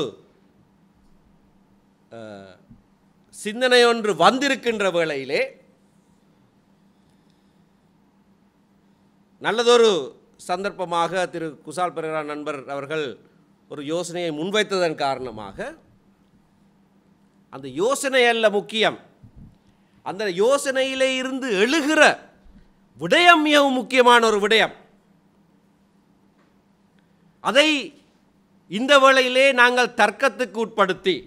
அஹ், சிந்தனை ஒன்று வந்திருக்கின்ற வேளையிலே நல்லதொரு சந்தர்ப்பமாக திரு குசால் பெரேரா நண்பர் அவர்கள் ஒரு யோசனையை முன்வைத்ததன் காரணமாக அந்த யோசனை அல்ல முக்கியம் அந்த யோசனையிலே இருந்து எழுகிற விடயம் மிகவும் முக்கியமான ஒரு விடயம் அதை இந்த வேளையிலே நாங்கள் தர்க்கத்துக்கு உட்படுத்தி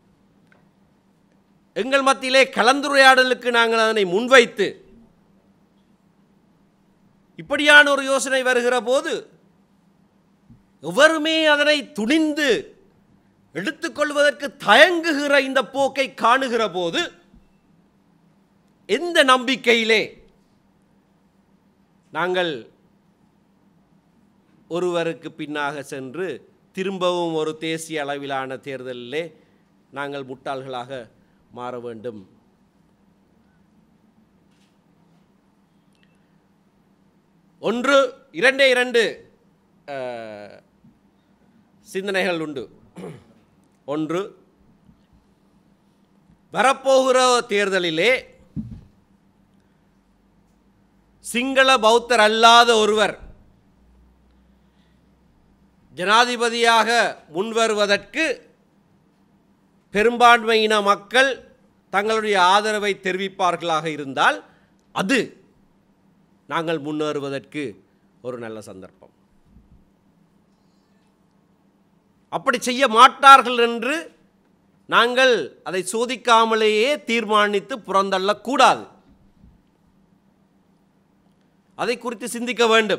எங்கள் மத்தியிலே கலந்துரையாடலுக்கு நாங்கள் அதனை முன்வைத்து இப்படியான ஒரு யோசனை வருகிற போது எவருமே அதனை துணிந்து எடுத்துக்கொள்வதற்கு தயங்குகிற இந்த போக்கை காணுகிற போது எந்த நம்பிக்கையிலே நாங்கள் ஒருவருக்கு பின்னாக சென்று திரும்பவும் ஒரு தேசிய அளவிலான தேர்தலிலே நாங்கள் முட்டாள்களாக மாற வேண்டும் ஒன்று இரண்டே இரண்டு அஹ், சிந்தனைகள் உண்டு ஒன்று வரப்போகிற தேர்தலிலே சிங்கள பௌத்தர் அல்லாத ஒருவர் ஜனாதிபதியாக முன்வருவதற்கு பெரும்பான்மையின மக்கள் தங்களுடைய ஆதரவை தெரிவிப்பார்களாக இருந்தால் அது நாங்கள் முன்னேறுவதற்கு ஒரு நல்ல சந்தர்ப்பம் அப்படி செய்ய மாட்டார்கள் என்று நாங்கள் அதை சோதிக்காமலேயே தீர்மானித்து புறந்தள்ளக்கூடாது அதை குறித்து சிந்திக்க வேண்டும்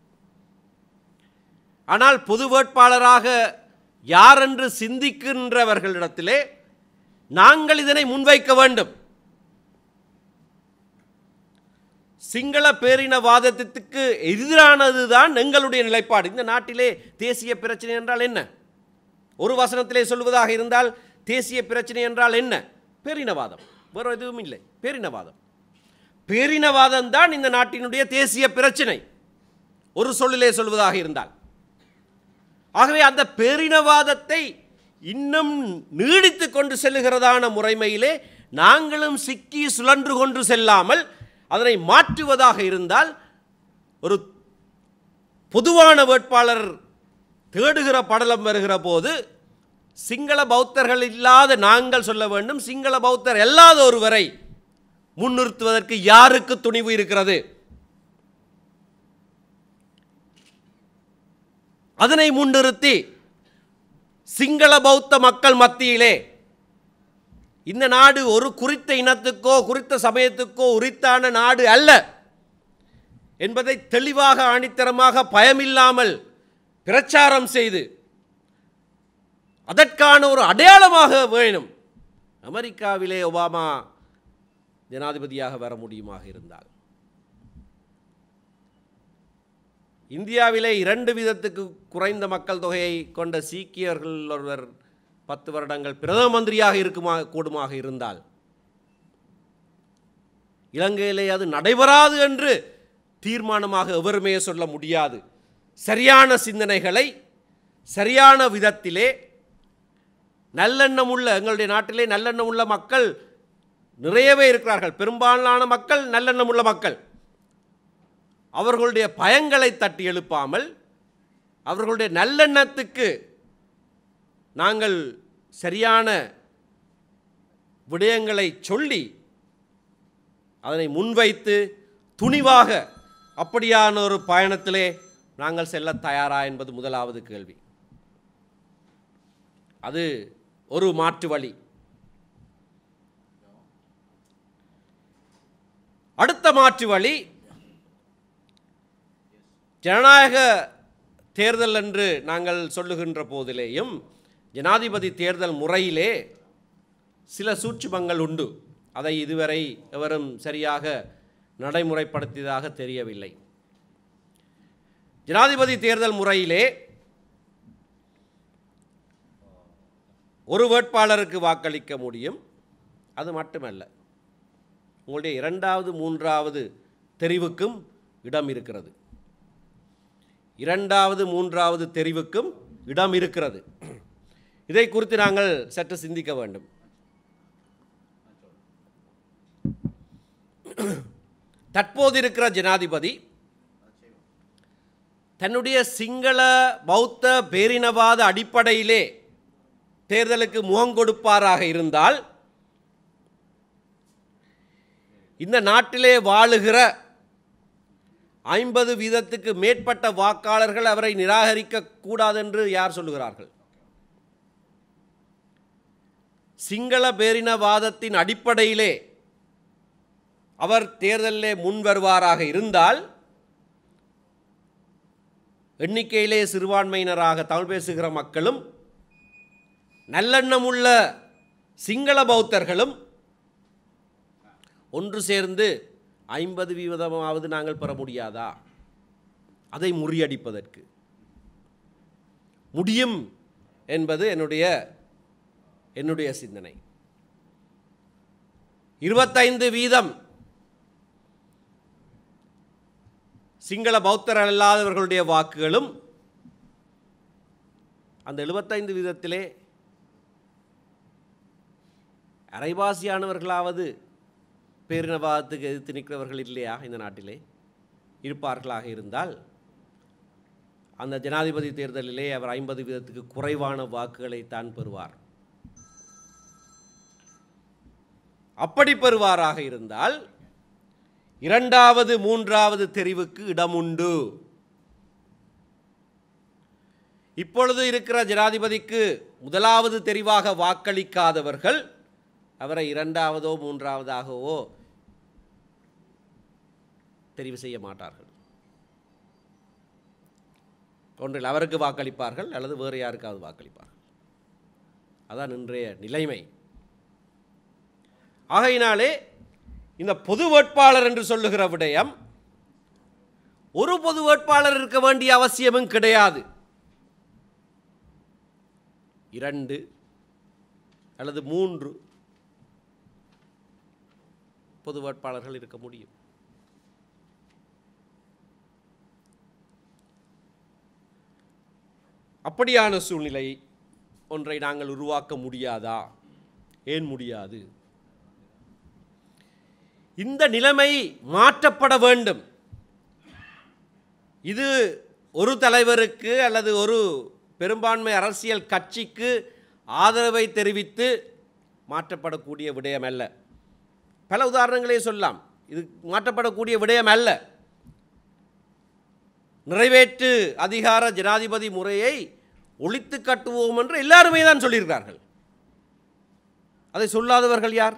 ஆனால் பொது வேட்பாளராக யார் என்று சிந்திக்கின்றவர்களிடத்திலே நாங்கள் இதனை முன்வைக்க வேண்டும் சிங்கள பேரினவாதத்துக்கு எதிரானதுதான் எங்களுடைய நிலைப்பாடு இந்த நாட்டிலே தேசிய பிரச்சனை என்றால் என்ன ஒரு வசனத்திலே சொல்வதாக இருந்தால் தேசிய பிரச்சனை என்றால் என்ன பேரினவாதம் வேறு எதுவும் இல்லை பேரினவாதம் பேரினவாதம் தான் இந்த நாட்டினுடைய தேசிய பிரச்சனை ஒரு சொல்லிலே சொல்வதாக இருந்தால் ஆகவே அந்த பேரினவாதத்தை இன்னும் நீடித்து கொண்டு செல்லுகிறதான முறைமையிலே நாங்களும் சிக்கி சுழன்று கொண்டு செல்லாமல் அதனை மாற்றுவதாக இருந்தால் ஒரு பொதுவான வேட்பாளர் தேடுகிற படலம் வருகிற போது சிங்கள பௌத்தர்கள் இல்லாத நாங்கள் சொல்ல வேண்டும் சிங்கள பௌத்தர் அல்லாத ஒருவரை முன்னிறுத்துவதற்கு யாருக்கு துணிவு இருக்கிறது அதனை முன்னிறுத்தி சிங்கள பௌத்த மக்கள் மத்தியிலே இந்த நாடு ஒரு குறித்த இனத்துக்கோ குறித்த சமயத்துக்கோ உரித்தான நாடு அல்ல என்பதை தெளிவாக ஆணித்தரமாக பயமில்லாமல் பிரச்சாரம் செய்து அதற்கான ஒரு அடையாளமாக வேணும் அமெரிக்காவிலே ஒபாமா ஜனாதிபதியாக வர முடியுமாக இருந்தால் இந்தியாவிலே இரண்டு வீதத்துக்கு குறைந்த மக்கள் தொகையை கொண்ட சீக்கியர்கள் ஒருவர் பத்து வருடங்கள் பிரதம மந்திரியாக இருக்குமா கூடுமாக இருந்தால் இலங்கையிலே அது நடைபெறாது என்று தீர்மானமாக எவருமே சொல்ல முடியாது சரியான சிந்தனைகளை சரியான விதத்திலே நல்லெண்ணமுள்ள எங்களுடைய நாட்டிலே நல்லெண்ணமுள்ள மக்கள் நிறையவே இருக்கிறார்கள் பெரும்பாலான மக்கள் நல்லெண்ணமுள்ள மக்கள் அவர்களுடைய பயங்களை தட்டி எழுப்பாமல் அவர்களுடைய நல்லெண்ணத்துக்கு நாங்கள் சரியான விடயங்களை சொல்லி அதனை முன்வைத்து துணிவாக அப்படியான ஒரு பயணத்திலே நாங்கள் செல்ல தயாரா என்பது முதலாவது கேள்வி அது ஒரு மாற்று வழி அடுத்த மாற்று வழி ஜனநாயக தேர்தல் என்று நாங்கள் சொல்லுகின்ற போதிலேயும் ஜனாதிபதி தேர்தல் முறையிலே சில சூட்சுமங்கள் உண்டு அதை இதுவரை எவரும் சரியாக நடைமுறைப்படுத்தியதாக தெரியவில்லை ஜனாதிபதி தேர்தல் முறையிலே ஒரு வேட்பாளருக்கு வாக்களிக்க முடியும் அது மட்டுமல்ல உங்களுடைய இரண்டாவது மூன்றாவது தெரிவுக்கும் இடம் இருக்கிறது இரண்டாவது மூன்றாவது தெரிவுக்கும் இடம் இருக்கிறது இதை குறித்து நாங்கள் சற்று சிந்திக்க வேண்டும் தற்போது இருக்கிற ஜனாதிபதி தன்னுடைய சிங்கள பௌத்த பேரினவாத அடிப்படையிலே தேர்தலுக்கு முகம் கொடுப்பாராக இருந்தால் இந்த நாட்டிலே வாழுகிற ஐம்பது வீதத்துக்கு மேற்பட்ட வாக்காளர்கள் அவரை நிராகரிக்க கூடாது என்று யார் சொல்லுகிறார்கள் சிங்கள பேரினவாதத்தின் அடிப்படையிலே அவர் தேர்தலிலே முன் வருவாராக இருந்தால் எண்ணிக்கையிலே சிறுபான்மையினராக தமிழ் பேசுகிற மக்களும் நல்லெண்ணமுள்ள சிங்கள பௌத்தர்களும் ஒன்று சேர்ந்து ஐம்பது வீதமாவது நாங்கள் பெற முடியாதா அதை முறியடிப்பதற்கு முடியும் என்பது என்னுடைய என்னுடைய சிந்தனை இருபத்தைந்து வீதம் சிங்கள பௌத்தர் அல்லாதவர்களுடைய வாக்குகளும் அந்த எழுபத்தைந்து வீதத்திலே அரைவாசியானவர்களாவது பேரினவாதத்துக்கு எதிர்த்து நிற்கிறவர்கள் இல்லையா இந்த நாட்டிலே இருப்பார்களாக இருந்தால் அந்த ஜனாதிபதி தேர்தலிலே அவர் ஐம்பது வீதத்துக்கு குறைவான வாக்குகளை தான் பெறுவார் அப்படி பெறுவாராக இருந்தால் இரண்டாவது மூன்றாவது தெரிவுக்கு இடம் உண்டு இப்பொழுது இருக்கிற ஜனாதிபதிக்கு முதலாவது தெரிவாக வாக்களிக்காதவர்கள் அவரை இரண்டாவதோ மூன்றாவதாகவோ தெரிவு செய்ய மாட்டார்கள் ஒன்றில் அவருக்கு வாக்களிப்பார்கள் அல்லது வேறு யாருக்காவது வாக்களிப்பார்கள் அதான் இன்றைய நிலைமை ஆகையினாலே இந்த பொது வேட்பாளர் என்று சொல்லுகிற விடயம் ஒரு பொது வேட்பாளர் இருக்க வேண்டிய அவசியமும் கிடையாது இரண்டு அல்லது மூன்று பொது வேட்பாளர்கள் இருக்க முடியும் அப்படியான சூழ்நிலை ஒன்றை நாங்கள் உருவாக்க முடியாதா ஏன் முடியாது இந்த நிலைமை மாற்றப்பட வேண்டும் இது ஒரு தலைவருக்கு அல்லது ஒரு பெரும்பான்மை அரசியல் கட்சிக்கு ஆதரவை தெரிவித்து மாற்றப்படக்கூடிய விடயம் அல்ல பல உதாரணங்களே சொல்லலாம் இது மாற்றப்படக்கூடிய விடயம் அல்ல நிறைவேற்று அதிகார ஜனாதிபதி முறையை ஒழித்து கட்டுவோம் என்று எல்லாருமே தான் சொல்லியிருக்கிறார்கள் அதை சொல்லாதவர்கள் யார்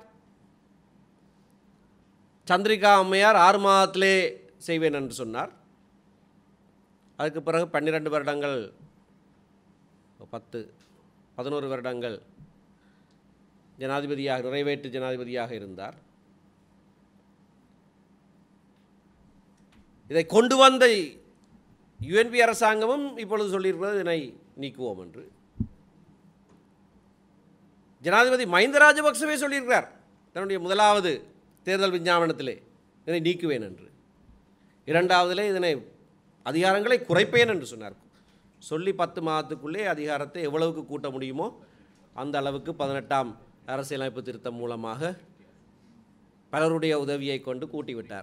சந்திரிகா அம்மையார் ஆறு மாதத்திலே செய்வேன் என்று சொன்னார் அதுக்கு பிறகு பன்னிரண்டு வருடங்கள் பத்து பதினோரு வருடங்கள் ஜனாதிபதியாக நிறைவேற்று ஜனாதிபதியாக இருந்தார் இதை கொண்டு வந்த யுஎன்பி அரசாங்கமும் இப்பொழுது சொல்லியிருக்கிறது இதனை நீக்குவோம் என்று ஜனாதிபதி மஹிந்த ராஜபக்சவே சொல்லியிருக்கிறார் தன்னுடைய முதலாவது தேர்தல் விஞ்ஞாபனத்திலே இதனை நீக்குவேன் என்று இரண்டாவதிலே இதனை அதிகாரங்களை குறைப்பேன் என்று சொன்னார் சொல்லி பத்து மாதத்துக்குள்ளே அதிகாரத்தை எவ்வளவுக்கு கூட்ட முடியுமோ அந்த அளவுக்கு பதினெட்டாம் அரசியலமைப்பு திருத்தம் மூலமாக பலருடைய உதவியை கொண்டு கூட்டிவிட்டார்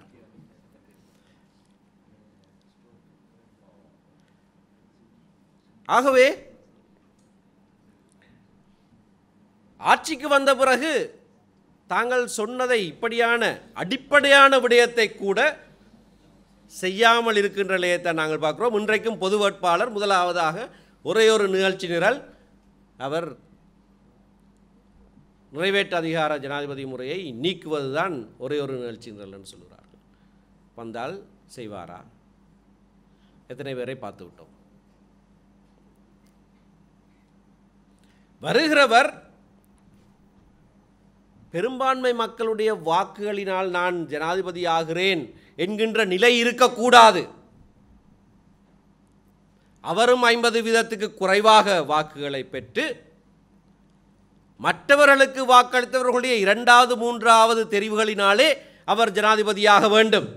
ஆகவே ஆட்சிக்கு வந்த பிறகு தாங்கள் சொன்னதை இப்படியான அடிப்படையான விடயத்தை கூட செய்யாமல் இருக்கின்ற நிலையத்தை நாங்கள் பார்க்கிறோம் இன்றைக்கும் பொது வேட்பாளர் முதலாவதாக ஒரே ஒரு நிகழ்ச்சி நிரல் அவர் நிறைவேற்று அதிகார ஜனாதிபதி முறையை நீக்குவதுதான் ஒரே ஒரு நிகழ்ச்சி நிரல்னு சொல்கிறார்கள் வந்தால் செய்வாரா எத்தனை பேரை பார்த்து விட்டோம் வருகிறவர் பெரும்பான்மை மக்களுடைய வாக்குகளினால் நான் ஜனாதிபதி ஆகிறேன் என்கின்ற நிலை இருக்கக்கூடாது அவரும் ஐம்பது வீதத்துக்கு குறைவாக வாக்குகளை பெற்று மற்றவர்களுக்கு வாக்களித்தவர்களுடைய இரண்டாவது மூன்றாவது தெரிவுகளினாலே அவர் ஜனாதிபதியாக வேண்டும்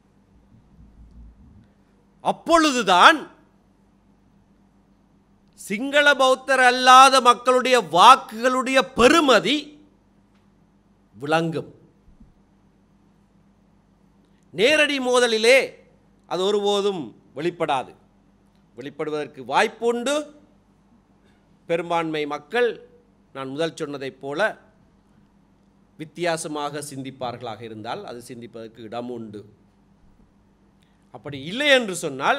அப்பொழுதுதான் சிங்கள பௌத்தர் அல்லாத மக்களுடைய வாக்குகளுடைய பெருமதி விளங்கும் நேரடி மோதலிலே அது ஒருபோதும் வெளிப்படாது வெளிப்படுவதற்கு வாய்ப்புண்டு பெரும்பான்மை மக்கள் நான் முதல் சொன்னதைப் போல வித்தியாசமாக சிந்திப்பார்களாக இருந்தால் அது சிந்திப்பதற்கு இடம் உண்டு அப்படி இல்லை என்று சொன்னால்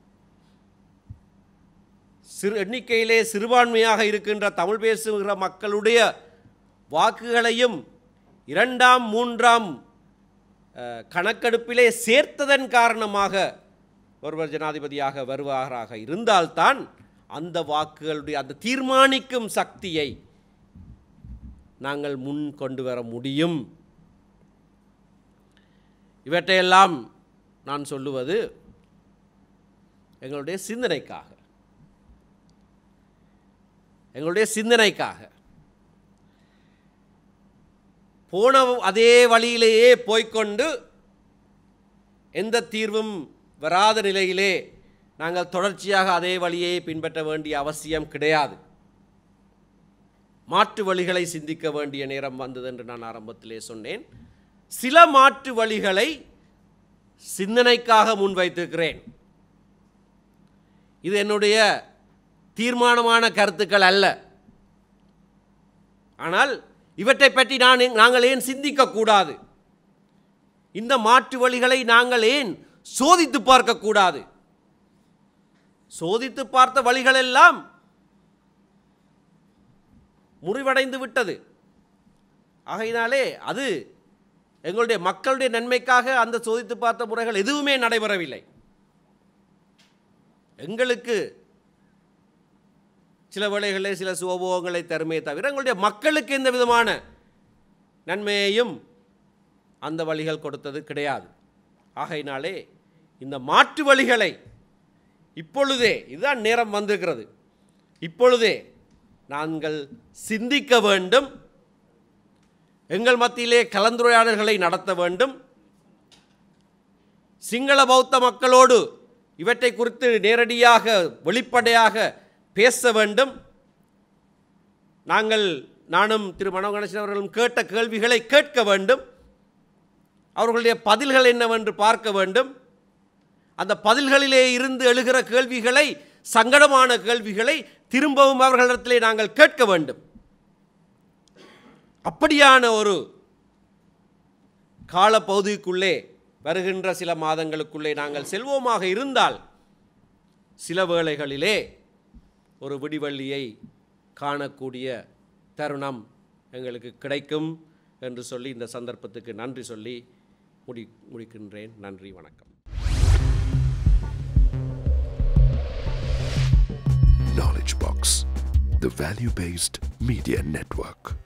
சிறு எண்ணிக்கையிலே சிறுபான்மையாக இருக்கின்ற தமிழ் பேசுகிற மக்களுடைய வாக்குகளையும் இரண்டாம் மூன்றாம் அஹ், கணக்கெடுப்பிலே சேர்த்ததன் காரணமாக ஒருவர் ஜனாதிபதியாக வருவாராக இருந்தால்தான் அந்த வாக்குகளுடைய அந்த தீர்மானிக்கும் சக்தியை நாங்கள் முன் கொண்டு வர முடியும் இவற்றையெல்லாம் நான் சொல்லுவது எங்களுடைய சிந்தனைக்காக எங்களுடைய சிந்தனைக்காக போன அதே வழியிலேயே போய்க்கொண்டு எந்த தீர்வும் வராத நிலையிலே நாங்கள் தொடர்ச்சியாக அதே வழியை பின்பற்ற வேண்டிய அவசியம் கிடையாது மாற்று வழிகளை சிந்திக்க வேண்டிய நேரம் வந்தது என்று நான் ஆரம்பத்திலே சொன்னேன் சில மாற்று வழிகளை சிந்தனைக்காக முன்வைத்திருக்கிறேன் இது என்னுடைய தீர்மானமான கருத்துக்கள் அல்ல ஆனால் இவற்றை பற்றி நான் நாங்கள் ஏன் சிந்திக்கக்கூடாது இந்த மாற்று வழிகளை நாங்கள் ஏன் சோதித்து பார்க்கக்கூடாது சோதித்து பார்த்த வழிகளெல்லாம் முறிவடைந்து விட்டது ஆகையினாலே அது எங்களுடைய மக்களுடைய நன்மைக்காக அந்த சோதித்து பார்த்த முறைகள் எதுவுமே நடைபெறவில்லை எங்களுக்கு சில வேளைகளில் சில சுபோகங்களை தருமே தவிர எங்களுடைய மக்களுக்கு எந்த விதமான நன்மையையும் அந்த வழிகள் கொடுத்தது கிடையாது ஆகையினாலே இந்த மாற்று வழிகளை இப்பொழுதே இதுதான் நேரம் வந்திருக்கிறது இப்பொழுதே நாங்கள் சிந்திக்க வேண்டும் எங்கள் மத்தியிலே கலந்துரையாடல்களை நடத்த வேண்டும் சிங்கள பௌத்த மக்களோடு இவற்றை குறித்து நேரடியாக வெளிப்படையாக பேச வேண்டும் நாங்கள் நானும் திரு மனோ கணேசன் அவர்களும் கேட்ட கேள்விகளை கேட்க வேண்டும் அவர்களுடைய பதில்கள் என்னவென்று பார்க்க வேண்டும் அந்த பதில்களிலே இருந்து எழுகிற கேள்விகளை சங்கடமான கேள்விகளை திரும்பவும் அவர்களிடத்திலே நாங்கள் கேட்க வேண்டும் அப்படியான ஒரு காலப்பகுதிக்குள்ளே வருகின்ற சில மாதங்களுக்குள்ளே நாங்கள் செல்வோமாக இருந்தால் சில வேளைகளிலே ஒரு விடிவள்ளியை காணக்கூடிய தருணம் எங்களுக்கு கிடைக்கும் என்று சொல்லி இந்த சந்தர்ப்பத்துக்கு நன்றி சொல்லி முடி முடிக்கின்றேன் நன்றி வணக்கம் Knowledge Box, the value based media network.